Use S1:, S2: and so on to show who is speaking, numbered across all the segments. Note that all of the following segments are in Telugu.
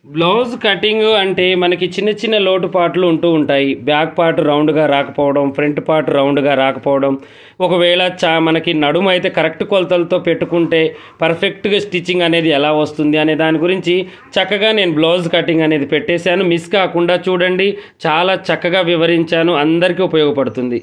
S1: బ్లౌజ్ కటింగ్ అంటే మనకి చిన్న చిన్న లోటుపాట్లు ఉంటూ ఉంటాయి బ్యాక్ పార్ట్ రౌండ్గా రాకపోవడం ఫ్రంట్ పార్ట్ రౌండ్గా రాకపోవడం ఒకవేళ చా మనకి నడుము అయితే కరెక్ట్ కొలతలతో పెట్టుకుంటే పర్ఫెక్ట్గా స్టిచ్చింగ్ అనేది ఎలా వస్తుంది అనే దాని గురించి చక్కగా నేను బ్లౌజ్ కటింగ్ అనేది పెట్టేశాను మిస్ కాకుండా చూడండి చాలా చక్కగా వివరించాను అందరికీ ఉపయోగపడుతుంది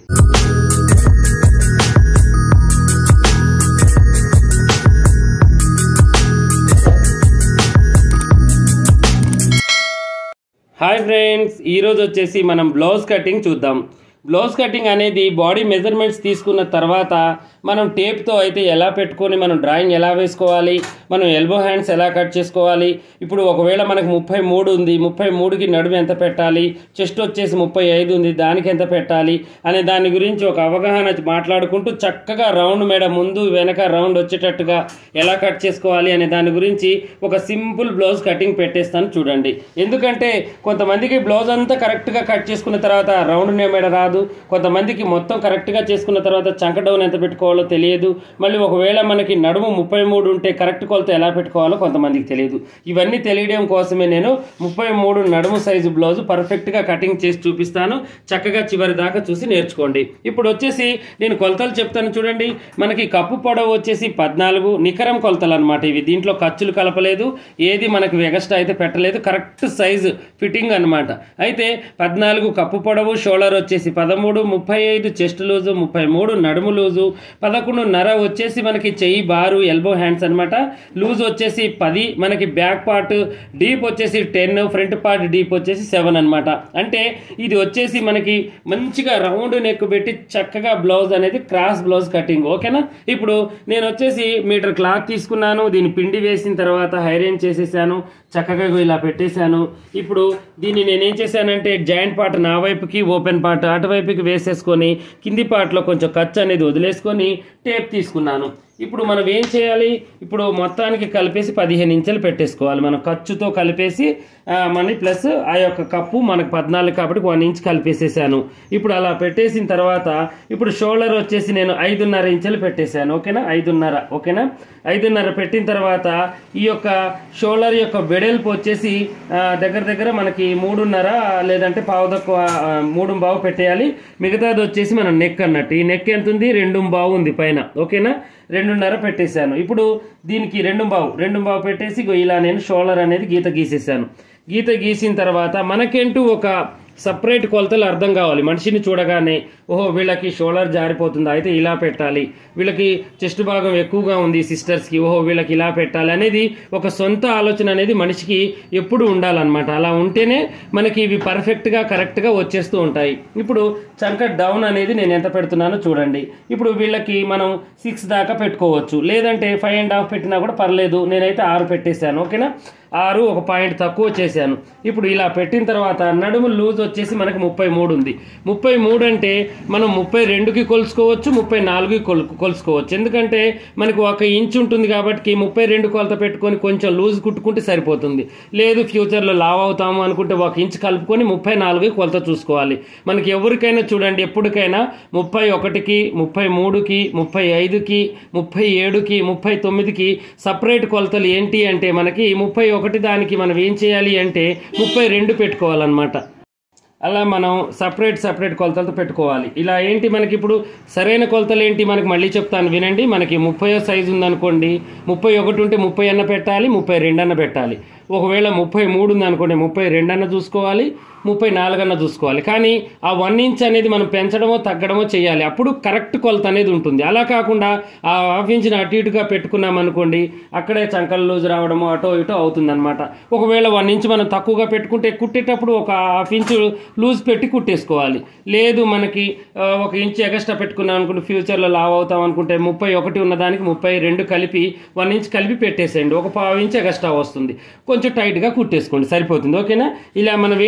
S1: హాయ్ ఫ్రెండ్స్ ఈరోజు వచ్చేసి మనం బ్లౌజ్ కటింగ్ చూద్దాం బ్లౌజ్ కటింగ్ అనేది బాడీ మెజర్మెంట్స్ తీసుకున్న తర్వాత మనం టేప్తో అయితే ఎలా పెట్టుకొని మనం డ్రాయింగ్ ఎలా వేసుకోవాలి మనం ఎల్బో హ్యాండ్స్ ఎలా కట్ చేసుకోవాలి ఇప్పుడు ఒకవేళ మనకు ముప్పై మూడు ఉంది ముప్పై మూడుకి నడుము ఎంత పెట్టాలి చెస్ట్ వచ్చేసి ముప్పై ఐదు ఉంది దానికి ఎంత పెట్టాలి అనే దాని గురించి ఒక అవగాహన మాట్లాడుకుంటూ చక్కగా రౌండ్ మేడ ముందు వెనక రౌండ్ వచ్చేటట్టుగా ఎలా కట్ చేసుకోవాలి అనే దాని గురించి ఒక సింపుల్ బ్లౌజ్ కటింగ్ పెట్టేస్తాను చూడండి ఎందుకంటే కొంతమందికి బ్లౌజ్ అంతా కరెక్ట్గా కట్ చేసుకున్న తర్వాత రౌండ్ మేడ రాదు కొంతమందికి మొత్తం కరెక్ట్గా చేసుకున్న తర్వాత చంక డౌన్ ఎంత పెట్టుకోవాలో తెలియదు మళ్ళీ ఒకవేళ మనకి నడుము ముప్పై మూడు ఉంటే కరెక్ట్ కొలత ఎలా పెట్టుకోవాలో కొంతమందికి తెలియదు ఇవన్నీ తెలియడం కోసమే నేను ముప్పై మూడు నడుము సైజు బ్లౌజ్ పర్ఫెక్ట్గా కటింగ్ చేసి చూపిస్తాను చక్కగా చివరి దాకా చూసి నేర్చుకోండి ఇప్పుడు వచ్చేసి నేను కొలతలు చెప్తాను చూడండి మనకి కప్పు పొడవు వచ్చేసి పద్నాలుగు నికరం కొలతలు అనమాట ఇవి దీంట్లో ఖర్చులు కలపలేదు ఏది మనకు ఎగస్ట్రా అయితే పెట్టలేదు కరెక్ట్ సైజు ఫిట్టింగ్ అనమాట అయితే పద్నాలుగు కప్పు పొడవు షోల్డర్ వచ్చేసి పదమూడు ముప్పై ఐదు చెస్ట్ లూజు ముప్పై మూడు నడుము లూజు పదకొండున్నర వచ్చేసి మనకి చెయ్యి బారు ఎల్బో హ్యాండ్స్ అనమాట లూజ్ వచ్చేసి పది మనకి బ్యాక్ పార్ట్ డీప్ వచ్చేసి టెన్ ఫ్రంట్ పార్ట్ డీప్ వచ్చేసి సెవెన్ అనమాట అంటే ఇది వచ్చేసి మనకి మంచిగా రౌండ్ నెక్ పెట్టి చక్కగా బ్లౌజ్ అనేది క్రాస్ బ్లౌజ్ కటింగ్ ఓకేనా ఇప్పుడు నేను వచ్చేసి మీటర్ క్లాత్ తీసుకున్నాను దీన్ని పిండి వేసిన తర్వాత హైరేంజ్ చేసేసాను చక్కగా ఇలా పెట్టేశాను ఇప్పుడు దీన్ని నేనేం చేశానంటే జాయింట్ పార్ట్ నా వైపుకి ఓపెన్ పార్ట్ అటువైపుకి వేసేసుకొని కింది పార్ట్లో కొంచెం ఖర్చు అనేది వదిలేసుకొని టేప్ తీసుకున్నాను ఇప్పుడు మనం ఏం చేయాలి ఇప్పుడు మొత్తానికి కలిపేసి పదిహేను ఇంచెలు పెట్టేసుకోవాలి మనం ఖర్చుతో కలిపేసి మనీ ప్లస్ ఆ యొక్క కప్పు మనకు పద్నాలుగు కాబట్టి వన్ ఇంచ్ కలిపేసేసాను ఇప్పుడు అలా పెట్టేసిన తర్వాత ఇప్పుడు షోల్డర్ వచ్చేసి నేను ఐదున్నర ఇంచెలు పెట్టేశాను ఓకేనా ఐదున్నర ఓకేనా ఐదున్నర పెట్టిన తర్వాత ఈ యొక్క షోల్డర్ యొక్క వెడల్పు వచ్చేసి ఆ, దగ్గర దగ్గర మనకి మూడున్నర లేదంటే పావు తక్కువ ఆ, మూడు బావు పెట్టేయాలి మిగతాది వచ్చేసి మనం నెక్ అన్నట్టు ఈ నెక్ ఎంత ఉంది రెండు బావు ఉంది పైన ఓకేనా రెండున్నర పెట్టేశాను ఇప్పుడు దీనికి రెండు బావు రెండు బావు పెట్టేసి ఇగో ఇలా నేను షోల్డర్ అనేది గీత గీసేసాను గీత గీసిన తర్వాత మనకేంటూ ఒక సపరేట్ కొలతలు అర్థం కావాలి మనిషిని చూడగానే ఓహో వీళ్ళకి షోల్డర్ జారిపోతుంది అయితే ఇలా పెట్టాలి వీళ్ళకి చెస్ట్ భాగం ఎక్కువగా ఉంది సిస్టర్స్కి ఓహో వీళ్ళకి ఇలా పెట్టాలి అనేది ఒక సొంత ఆలోచన అనేది మనిషికి ఎప్పుడు ఉండాలన్నమాట అలా ఉంటేనే మనకి ఇవి పర్ఫెక్ట్గా కరెక్ట్గా వచ్చేస్తూ ఉంటాయి ఇప్పుడు చంక డౌన్ అనేది నేను ఎంత పెడుతున్నానో చూడండి ఇప్పుడు వీళ్ళకి మనం సిక్స్ దాకా పెట్టుకోవచ్చు లేదంటే ఫైవ్ అండ్ హాఫ్ పెట్టినా కూడా పర్లేదు నేనైతే ఆరు పెట్టేశాను ఓకేనా ఆరు ఒక పాయింట్ తక్కువ చేశాను ఇప్పుడు ఇలా పెట్టిన తర్వాత నడుము లూజ్ వచ్చేసి మనకి ముప్పై మూడు ఉంది ముప్పై మూడు అంటే మనం ముప్పై రెండుకి కొలుసుకోవచ్చు ముప్పై నాలుగుకి కొలు కొలుసుకోవచ్చు ఎందుకంటే మనకు ఒక ఇంచ్ ఉంటుంది కాబట్టి ముప్పై రెండు కొలత పెట్టుకొని కొంచెం లూజ్ కుట్టుకుంటే సరిపోతుంది లేదు ఫ్యూచర్లో లావ్ అవుతాము అనుకుంటే ఒక ఇంచ్ కలుపుకొని ముప్పై నాలుగుకి కొలత చూసుకోవాలి మనకి ఎవరికైనా చూడండి ఎప్పటికైనా ముప్పై ఒకటికి ముప్పై మూడుకి ముప్పై ఐదుకి ముప్పై ఏడుకి ముప్పై తొమ్మిదికి సపరేట్ కొలతలు ఏంటి అంటే మనకి ముప్పై ఒకటి దానికి మనం ఏం చేయాలి అంటే ముప్పై రెండు పెట్టుకోవాలన్నమాట అలా మనం సపరేట్ సపరేట్ కొలతలతో పెట్టుకోవాలి ఇలా ఏంటి మనకి ఇప్పుడు సరైన కొలతలు ఏంటి మనకి మళ్ళీ చెప్తాను వినండి మనకి ముప్పై సైజు ఉందనుకోండి ముప్పై ఒకటి ఉంటే ముప్పై అన్న పెట్టాలి ముప్పై రెండు అన్న పెట్టాలి ఒకవేళ ముప్పై మూడు ఉందనుకోండి ముప్పై రెండు అన్న చూసుకోవాలి ముప్పై నాలుగన్న చూసుకోవాలి కానీ ఆ వన్ ఇంచ్ అనేది మనం పెంచడమో తగ్గడమో చేయాలి అప్పుడు కరెక్ట్ కొలత అనేది ఉంటుంది అలా కాకుండా ఆ హాఫ్ ఇంచ్ని అటు ఇటుగా పెట్టుకున్నాం అనుకోండి అక్కడే చంకలు లూజ్ రావడమో అటో ఇటో అవుతుందన్నమాట ఒకవేళ వన్ ఇంచ్ మనం తక్కువగా పెట్టుకుంటే కుట్టేటప్పుడు ఒక హాఫ్ ఇంచ్ లూజ్ పెట్టి కుట్టేసుకోవాలి లేదు మనకి ఆ, ఒక ఇంచ్ ఎగస్ట్రా పెట్టుకున్నాం అనుకుంటే ఫ్యూచర్లో లావ్ అవుతాం అనుకుంటే ముప్పై ఒకటి ఉన్నదానికి ముప్పై రెండు కలిపి వన్ ఇంచ్ కలిపి పెట్టేసేయండి ఒక పావు ఇంచ్ ఎగస్ట్రా వస్తుంది కొంచెం టైట్గా కుట్టేసుకోండి సరిపోతుంది ఓకేనా ఇలా మనం ఏంటి అంటే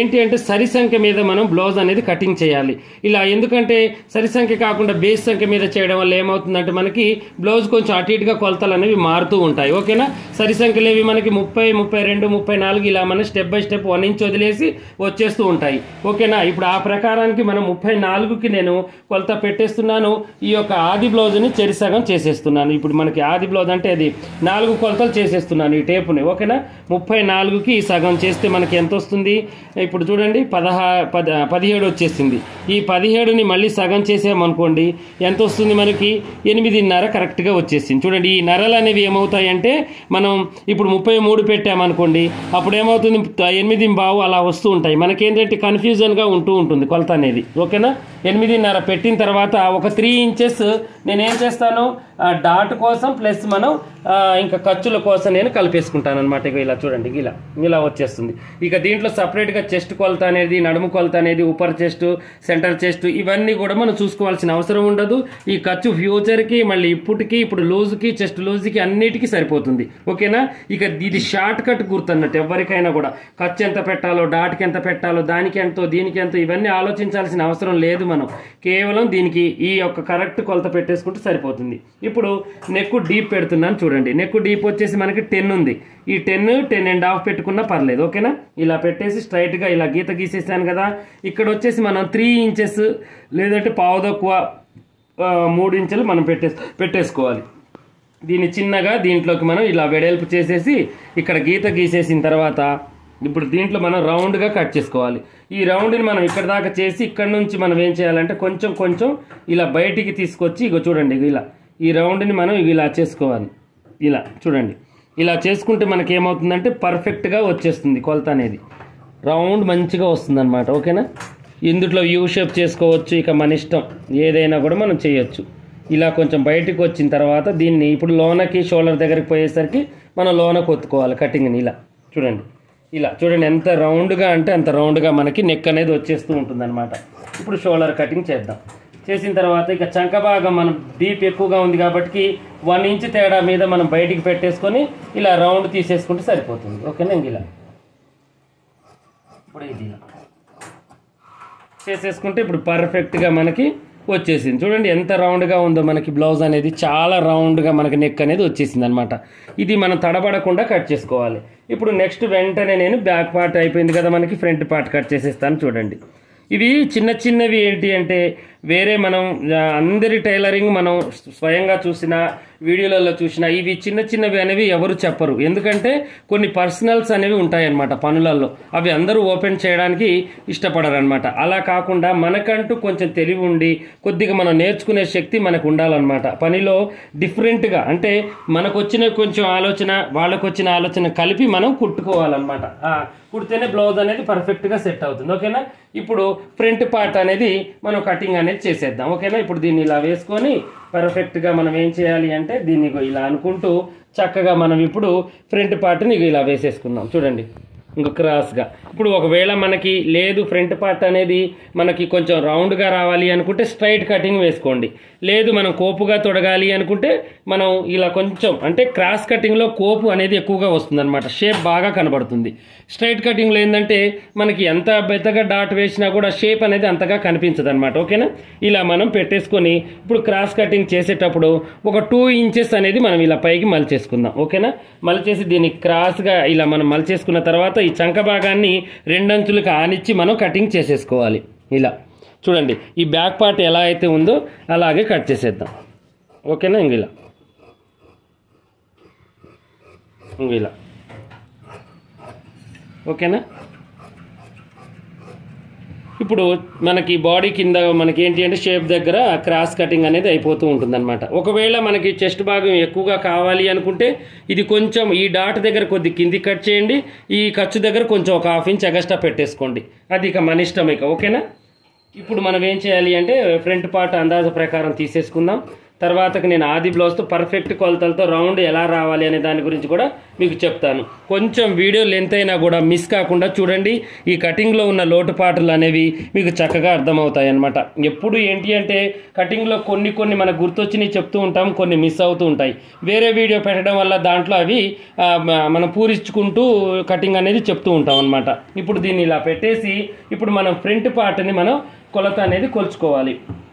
S1: సరి సంఖ్య మీద మనం బ్లౌజ్ అనేది కటింగ్ చేయాలి ఇలా ఎందుకంటే సరి సంఖ్య కాకుండా బేస్ సంఖ్య మీద చేయడం వల్ల ఏమవుతుందంటే మనకి బ్లౌజ్ కొంచెం అటు ఇటుగా కొలతలు అనేవి మారుతూ ఉంటాయి ఓకేనా సరి సంఖ్యలు ఏవి మనకి ముప్పై ముప్పై రెండు ముప్పై నాలుగు ఇలా మనం step by step one inch వదిలేసి వచ్చేస్తూ ఉంటాయి ఓకేనా ఇప్పుడు ఆ ప్రకారానికి మనం ముప్పై నాలుగుకి నేను కొలత పెట్టేస్తున్నాను ఈ యొక్క ఆది బ్లౌజ్ని చెరిసగం చేసేస్తున్నాను ఇప్పుడు మనకి ఆది బ్లౌజ్ అంటే అది నాలుగు కొలతలు చేసేస్తున్నాను ఈ టేపుని ఓకేనా ముప్పై నాలుగుకి సగం చేస్తే మనకి ఎంత వస్తుంది ఇప్పుడు చూడండి పదహా పద పదిహేడు వచ్చేసింది ఈ పదిహేడుని మళ్ళీ సగం చేసామనుకోండి ఎంత వస్తుంది మనకి ఎనిమిదిన్నర కరెక్ట్గా వచ్చేసింది చూడండి ఈ నరలు అనేవి ఏమవుతాయంటే మనం ఇప్పుడు ముప్పై మూడు పెట్టామనుకోండి అప్పుడు ఏమవుతుంది ఎనిమిది బావు అలా వస్తూ ఉంటాయి మనకేంటంటే కన్ఫ్యూజన్గా ఉంటూ ఉంటుంది కొలత అనేది ఓకేనా ఎనిమిదిన్నర పెట్టిన తర్వాత ఒక త్రీ ఇంచెస్ నేనేం చేస్తాను ఆ డాట్ కోసం ప్లస్ మనం ఆ, ఇంకా ఖర్చుల కోసం నేను కలిపేసుకుంటాను అనమాట ఇక ఇలా చూడండి ఇలా ఇలా వచ్చేస్తుంది ఇక దీంట్లో సపరేట్గా చెస్ట్ కొలత అనేది నడుము కొలత అనేది ఉపర్ చెస్ట్ సెంటర్ చెస్ట్ ఇవన్నీ కూడా మనం చూసుకోవాల్సిన అవసరం ఉండదు ఈ ఖర్చు ఫ్యూచర్కి మళ్ళీ ఇప్పటికి ఇప్పుడు లూజ్కి చెస్ట్ లూజ్కి అన్నిటికీ సరిపోతుంది ఓకేనా ఇక ఇది షార్ట్ కట్ గుర్తన్నట్టు ఎవరికైనా కూడా ఖర్చు ఎంత పెట్టాలో డాట్కి ఎంత పెట్టాలో దానికి ఎంతో దీనికి ఎంతో ఇవన్నీ ఆలోచించాల్సిన అవసరం లేదు మనం కేవలం దీనికి ఈ యొక్క కరెక్ట్ కొలత పెట్టేసుకుంటే సరిపోతుంది ఇప్పుడు నెక్ డీప్ పెడుతున్నాను చూడండి నెక్ డీప్ వచ్చేసి మనకి టెన్ ఉంది ఈ టెన్ టెన్ అండ్ హాఫ్ పెట్టుకున్నా పర్లేదు ఓకేనా ఇలా పెట్టేసి స్ట్రైట్గా ఇలా గీత గీసేసాను కదా ఇక్కడ వచ్చేసి మనం త్రీ ఇంచెస్ లేదంటే పావు తక్కువ ఆ, మూడు ఇంచులు మనం పెట్టే పెట్టేసుకోవాలి దీన్ని చిన్నగా దీంట్లోకి మనం ఇలా వెడల్పు చేసేసి ఇక్కడ గీత గీసేసిన తర్వాత ఇప్పుడు దీంట్లో మనం రౌండ్గా కట్ చేసుకోవాలి ఈ రౌండ్ని మనం ఇక్కడ దాకా చేసి ఇక్కడ నుంచి మనం ఏం చేయాలంటే కొంచెం కొంచెం ఇలా బయటికి తీసుకొచ్చి ఇగో చూడండి ఇగో ఇలా ఈ రౌండ్ని మనం ఇగో ఇలా చేసుకోవాలి ఇలా చూడండి ఇలా చేసుకుంటే మనకి ఏమవుతుందంటే పర్ఫెక్ట్గా వచ్చేస్తుంది కొలత అనేది రౌండ్ మంచిగా వస్తుంది అనమాట ఓకేనా ఇందుట్లో యూ షేప్ చేసుకోవచ్చు ఇక మన ఇష్టం ఏదైనా కూడా మనం చేయొచ్చు ఇలా కొంచెం బయటికి వచ్చిన తర్వాత దీన్ని ఇప్పుడు లోనకి షోల్డర్ దగ్గరికి పోయేసరికి మనం లోనకు ఒత్తుకోవాలి కటింగ్ని ఇలా చూడండి ఇలా చూడండి ఎంత రౌండ్గా అంటే అంత రౌండ్గా మనకి నెక్ అనేది వచ్చేస్తూ ఉంటుంది ఇప్పుడు షోల్డర్ కటింగ్ చేద్దాం చేసిన తర్వాత ఇక చంక భాగం మనం డీప్ ఎక్కువగా ఉంది కాబట్టి వన్ ఇంచ్ తేడా మీద మనం బయటికి పెట్టేసుకొని ఇలా రౌండ్ తీసేసుకుంటే సరిపోతుంది ఓకేనా ఇంక ఇలా ఇప్పుడు ఇది ఇలా చేసేసుకుంటే ఇప్పుడు పర్ఫెక్ట్గా మనకి వచ్చేసింది చూడండి ఎంత రౌండ్గా ఉందో మనకి బ్లౌజ్ అనేది చాలా రౌండ్గా మనకి నెక్ అనేది వచ్చేసింది అనమాట ఇది మనం తడబడకుండా కట్ చేసుకోవాలి ఇప్పుడు నెక్స్ట్ వెంటనే నేను బ్యాక్ పార్ట్ అయిపోయింది కదా మనకి ఫ్రంట్ పార్ట్ కట్ చేసేస్తాను చూడండి ఇవి చిన్న చిన్నవి ఏంటి అంటే వేరే మనం ఆ, అందరి టైలరింగ్ మనం స్వయంగా చూసిన వీడియోలలో చూసిన ఇవి చిన్న చిన్నవి అనేవి ఎవరు చెప్పరు ఎందుకంటే కొన్ని పర్సనల్స్ అనేవి ఉంటాయన్నమాట పనులలో అవి అందరూ ఓపెన్ చేయడానికి ఇష్టపడరు అనమాట అలా కాకుండా మనకంటూ కొంచెం తెలివి ఉండి కొద్దిగా మనం నేర్చుకునే శక్తి మనకు ఉండాలన్నమాట పనిలో డిఫరెంట్గా అంటే మనకు వచ్చిన కొంచెం ఆలోచన వాళ్ళకు వచ్చిన ఆలోచన కలిపి మనం కుట్టుకోవాలన్నమాట ఆ, కుడితేనే బ్లౌజ్ అనేది పర్ఫెక్ట్గా సెట్ అవుతుంది ఓకేనా ఇప్పుడు ఫ్రంట్ పార్ట్ అనేది మనం కటింగ్ అనేది చేసేద్దాం ఓకేనా ఇప్పుడు దీన్ని ఇలా వేసుకొని పర్ఫెక్ట్గా మనం ఏం చేయాలి అంటే దీన్ని ఇగో ఇలా అనుకుంటూ చక్కగా మనం ఇప్పుడు ఫ్రంట్ పార్ట్ని ఇగో ఇలా వేసేసుకుందాం చూడండి ఇంకో క్రాస్గా ఇప్పుడు ఒకవేళ మనకి లేదు ఫ్రంట్ పార్ట్ అనేది మనకి కొంచెం రౌండ్గా రావాలి అనుకుంటే స్ట్రైట్ కటింగ్ వేసుకోండి లేదు మనం కోపుగా తొడగాలి అనుకుంటే మనం ఇలా కొంచెం అంటే క్రాస్ కటింగ్లో కోపు అనేది ఎక్కువగా వస్తుంది అనమాట షేప్ బాగా కనబడుతుంది స్ట్రైట్ కటింగ్లో ఏంటంటే మనకి ఎంత పెద్దగా డాట్ వేసినా కూడా షేప్ అనేది అంతగా కనిపించదు అనమాట ఓకేనా ఇలా మనం పెట్టేసుకొని ఇప్పుడు క్రాస్ కటింగ్ చేసేటప్పుడు ఒక టూ ఇంచెస్ అనేది మనం ఇలా పైకి మలిచేసుకుందాం ఓకేనా మలిచేసి దీన్ని క్రాస్గా ఇలా మనం మలిచేసుకున్న తర్వాత ఈ చంక భాగాన్ని రెండంచులకు ఆనిచ్చి మనం కటింగ్ చేసేసుకోవాలి ఇలా చూడండి ఈ బ్యాక్ పార్ట్ ఎలా అయితే ఉందో అలాగే కట్ చేసేద్దాం ఓకేనా ఇంక ఇలా ఇంక ఇలా ఓకేనా ఇప్పుడు మనకి బాడీ కింద మనకి ఏంటి అంటే షేప్ దగ్గర క్రాస్ కటింగ్ అనేది అయిపోతూ ఉంటుందన్నమాట ఒకవేళ మనకి చెస్ట్ భాగం ఎక్కువగా కావాలి అనుకుంటే ఇది కొంచెం ఈ డాట్ దగ్గర కొద్ది కింది కట్ చేయండి ఈ ఖర్చు దగ్గర కొంచెం ఒక హాఫ్ ఇంచ్ ఎగస్ట్రా పెట్టేసుకోండి అది ఇక మన ఇష్టం ఇక ఓకేనా ఇప్పుడు మనం ఏం చేయాలి అంటే ఫ్రంట్ పార్ట్ అందాజ ప్రకారం తీసేసుకుందాం తర్వాతకి నేను ఆది బ్లౌజ్తో పర్ఫెక్ట్ కొలతలతో రౌండ్ ఎలా రావాలి అనే దాని గురించి కూడా మీకు చెప్తాను కొంచెం వీడియో లెంత్ అయినా కూడా మిస్ కాకుండా చూడండి ఈ కటింగ్లో ఉన్న లోటుపాట్లు అనేవి మీకు చక్కగా అర్థమవుతాయి అనమాట ఎప్పుడు ఏంటి అంటే కటింగ్లో కొన్ని కొన్ని మనకు గుర్తొచ్చినవి చెప్తూ ఉంటాం కొన్ని మిస్ అవుతూ ఉంటాయి వేరే వీడియో పెట్టడం వల్ల దాంట్లో అవి ఆ, మ- మనం పూరించుకుంటూ కటింగ్ అనేది చెప్తూ ఉంటాం అనమాట ఇప్పుడు దీన్ని ఇలా పెట్టేసి ఇప్పుడు మనం ఫ్రంట్ పార్ట్ని మనం కొలత అనేది కొలుచుకోవాలి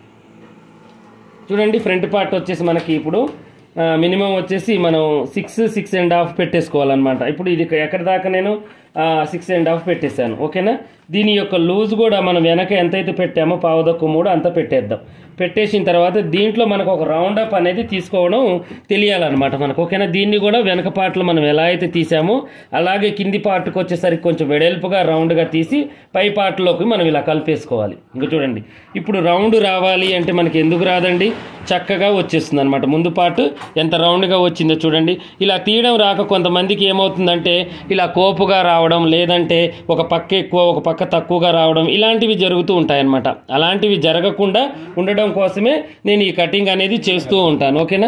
S1: చూడండి ఫ్రంట్ పార్ట్ వచ్చేసి మనకి ఇప్పుడు మినిమం వచ్చేసి మనం సిక్స్ సిక్స్ అండ్ హాఫ్ పెట్టేసుకోవాలన్నమాట ఇప్పుడు ఇది ఎక్కడి దాకా నేను సిక్స్ అండ్ హాఫ్ పెట్టేశాను ఓకేనా దీని యొక్క లూజ్ కూడా మనం వెనక ఎంతైతే పెట్టామో పావుదక్కు మూడు అంత పెట్టేద్దాం పెట్టేసిన తర్వాత దీంట్లో మనకు ఒక రౌండ్ అప్ అనేది తీసుకోవడం తెలియాలన్నమాట మనకు ఓకేనా దీన్ని కూడా వెనక పార్ట్లో మనం ఎలా అయితే తీసామో అలాగే కింది పార్ట్కి వచ్చేసరికి కొంచెం వెడల్పుగా రౌండ్గా తీసి పై పార్ట్లోకి మనం ఇలా కలిపేసుకోవాలి ఇంకా చూడండి ఇప్పుడు రౌండ్ రావాలి అంటే మనకి ఎందుకు రాదండి చక్కగా వచ్చేస్తుంది అనమాట ముందు పార్ట్ ఎంత రౌండ్గా వచ్చిందో చూడండి ఇలా తీయడం రాక కొంతమందికి ఏమవుతుందంటే ఇలా కోపుగా రావడం లేదంటే ఒక పక్క ఎక్కువ ఒక పక్క తక్కువగా రావడం ఇలాంటివి జరుగుతూ ఉంటాయన్నమాట అలాంటివి జరగకుండా ఉండడం కోసమే నేను ఈ కటింగ్ అనేది చేస్తూ ఉంటాను ఓకేనా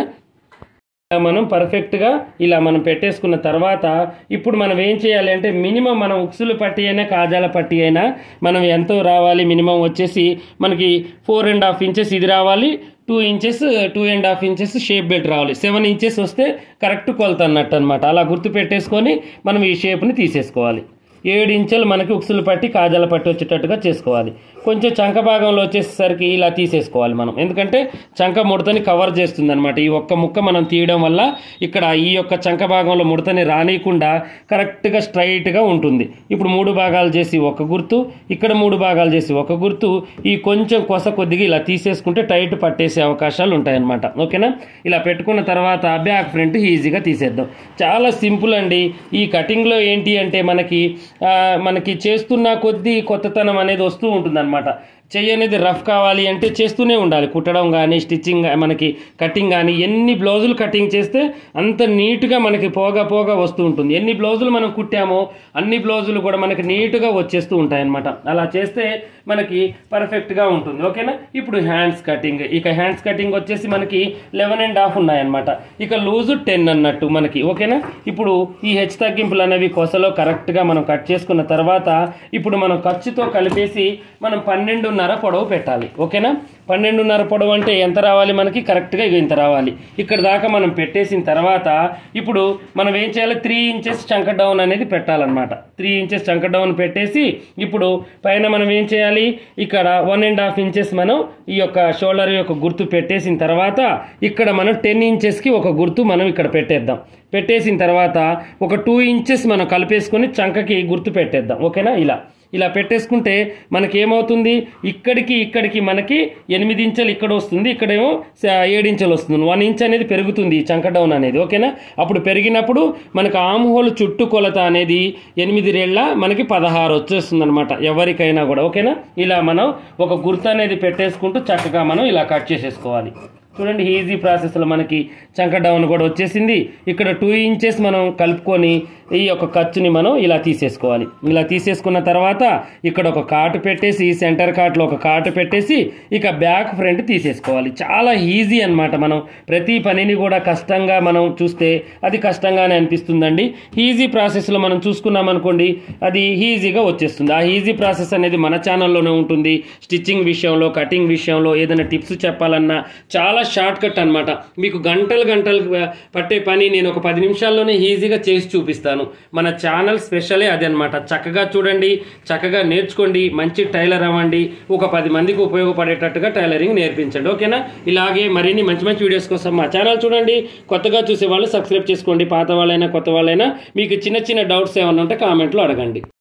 S1: ఇలా మనం పర్ఫెక్ట్గా ఇలా మనం పెట్టేసుకున్న తర్వాత ఇప్పుడు మనం ఏం చేయాలి అంటే మినిమం మనం ఉక్సులు పట్టి అయినా కాజాల పట్టి అయినా మనం ఎంతో రావాలి మినిమం వచ్చేసి మనకి ఫోర్ అండ్ హాఫ్ ఇంచెస్ ఇది రావాలి two inches two and half inches shape belt రావాలి సెవెన్ ఇంచెస్ వస్తే కరెక్ట్ కొలత అన్నట్టు అనమాట అలా గుర్తు పెట్టేసుకొని మనం ఈ షేప్ని తీసేసుకోవాలి ఏడు ఇంచులు మనకి ఉక్సులు పట్టి కాజాల పట్టి వచ్చేటట్టుగా చేసుకోవాలి కొంచెం చంక భాగంలో వచ్చేసరికి ఇలా తీసేసుకోవాలి మనం ఎందుకంటే చంక ముడతని కవర్ చేస్తుంది అనమాట ఈ ఒక్క ముక్క మనం తీయడం వల్ల ఇక్కడ ఈ యొక్క చంక భాగంలో ముడతని రానియకుండా కరెక్ట్గా స్ట్రైట్గా ఉంటుంది ఇప్పుడు మూడు భాగాలు చేసి ఒక గుర్తు ఇక్కడ మూడు భాగాలు చేసి ఒక గుర్తు ఈ కొంచెం కొస కొద్దిగా ఇలా తీసేసుకుంటే టైట్ పట్టేసే అవకాశాలు ఉంటాయన్నమాట ఓకేనా ఇలా పెట్టుకున్న తర్వాత బ్యాక్ ఫ్రంట్ ఈజీగా తీసేద్దాం చాలా సింపుల్ అండి ఈ కటింగ్లో ఏంటి అంటే మనకి ఆ, మనకి చేస్తున్న కొద్దీ కొత్తతనం అనేది వస్తూ ఉంటుంది చెయ్యి అనేది రఫ్ కావాలి అంటే చేస్తూనే ఉండాలి కుట్టడం కానీ స్టిచ్చింగ్ గా- మనకి కటింగ్ కానీ ఎన్ని బ్లౌజులు కటింగ్ చేస్తే అంత నీట్గా మనకి పోగా పోగా వస్తూ ఉంటుంది ఎన్ని బ్లౌజులు మనం కుట్టామో అన్ని బ్లౌజులు కూడా మనకి నీట్గా వచ్చేస్తూ ఉంటాయి అన్నమాట అలా చేస్తే మనకి పర్ఫెక్ట్గా ఉంటుంది ఓకేనా ఇప్పుడు హ్యాండ్స్ కటింగ్ ఇక హ్యాండ్స్ కటింగ్ వచ్చేసి మనకి లెవెన్ అండ్ హాఫ్ ఉన్నాయన్నమాట ఇక లూజు టెన్ అన్నట్టు మనకి ఓకేనా ఇప్పుడు ఈ హెచ్ తగ్గింపులు అనేవి కొసలో కరెక్ట్గా మనం కట్ చేసుకున్న తర్వాత ఇప్పుడు మనం ఖర్చుతో కలిపేసి మనం పన్నెండున్నర పొడవు పెట్టాలి ఓకేనా పన్నెండున్నర పొడవు అంటే ఎంత రావాలి మనకి కరెక్ట్గా ఇక ఇంత రావాలి ఇక్కడ దాకా మనం పెట్టేసిన తర్వాత ఇప్పుడు మనం ఏం చేయాలి త్రీ ఇంచెస్ చంక డౌన్ అనేది పెట్టాలన్నమాట త్రీ ఇంచెస్ చంక డౌన్ పెట్టేసి ఇప్పుడు పైన మనం ఏం చేయాలి ఇక్కడ వన్ అండ్ హాఫ్ ఇంచెస్ మనం ఈ యొక్క షోల్డర్ యొక్క గుర్తు పెట్టేసిన తర్వాత ఇక్కడ మనం టెన్ ఇంచెస్కి ఒక గుర్తు మనం ఇక్కడ పెట్టేద్దాం పెట్టేసిన తర్వాత ఒక టూ ఇంచెస్ మనం కలిపేసుకొని చంకకి గుర్తు పెట్టేద్దాం ఓకేనా ఇలా ఇలా పెట్టేసుకుంటే మనకి ఏమవుతుంది ఇక్కడికి ఇక్కడికి మనకి ఎనిమిది ఇంచెలు ఇక్కడ వస్తుంది ఇక్కడేమో స- ఏడు ఇంచెలు వస్తుంది వన్ ఇంచ్ అనేది పెరుగుతుంది ఈ చంక డౌన్ అనేది ఓకేనా అప్పుడు పెరిగినప్పుడు మనకు ఆమ్ హోల్ చుట్టు కొలత అనేది ఎనిమిది రేళ్ళ మనకి పదహారు వచ్చేస్తుంది అనమాట ఎవరికైనా కూడా ఓకేనా ఇలా మనం ఒక గుర్తు అనేది పెట్టేసుకుంటూ చక్కగా మనం ఇలా కట్ చేసేసుకోవాలి చూడండి ఈజీ ప్రాసెస్లో మనకి చంక డౌన్ కూడా వచ్చేసింది ఇక్కడ టూ ఇంచెస్ మనం కలుపుకొని ఈ యొక్క ఖర్చుని మనం ఇలా తీసేసుకోవాలి ఇలా తీసేసుకున్న తర్వాత ఇక్కడ ఒక కాటు పెట్టేసి సెంటర్ కాట్లో ఒక కాటు పెట్టేసి ఇక బ్యాక్ ఫ్రంట్ తీసేసుకోవాలి చాలా ఈజీ అన్నమాట మనం ప్రతి పనిని కూడా కష్టంగా మనం చూస్తే అది కష్టంగానే అనిపిస్తుందండి ఈజీ ప్రాసెస్లో మనం చూసుకున్నాం అనుకోండి అది ఈజీగా వచ్చేస్తుంది ఆ ఈజీ ప్రాసెస్ అనేది మన ఛానల్లోనే ఉంటుంది స్టిచ్చింగ్ విషయంలో కటింగ్ విషయంలో ఏదైనా టిప్స్ చెప్పాలన్నా చాలా షార్ట్ కట్ అనమాట మీకు గంటలు గంటలు పట్టే పని నేను ఒక పది నిమిషాల్లోనే ఈజీగా చేసి చూపిస్తాను మన ఛానల్ స్పెషలే అది అనమాట చక్కగా చూడండి చక్కగా నేర్చుకోండి మంచి టైలర్ అవ్వండి ఒక పది మందికి ఉపయోగపడేటట్టుగా టైలరింగ్ నేర్పించండి ఓకేనా ఇలాగే మరిన్ని మంచి మంచి వీడియోస్ కోసం మా ఛానల్ చూడండి కొత్తగా చూసే వాళ్ళు సబ్స్క్రైబ్ చేసుకోండి పాత వాళ్ళైనా కొత్త వాళ్ళైనా మీకు చిన్న చిన్న డౌట్స్ ఏమైనా ఉంటే కామెంట్లో అడగండి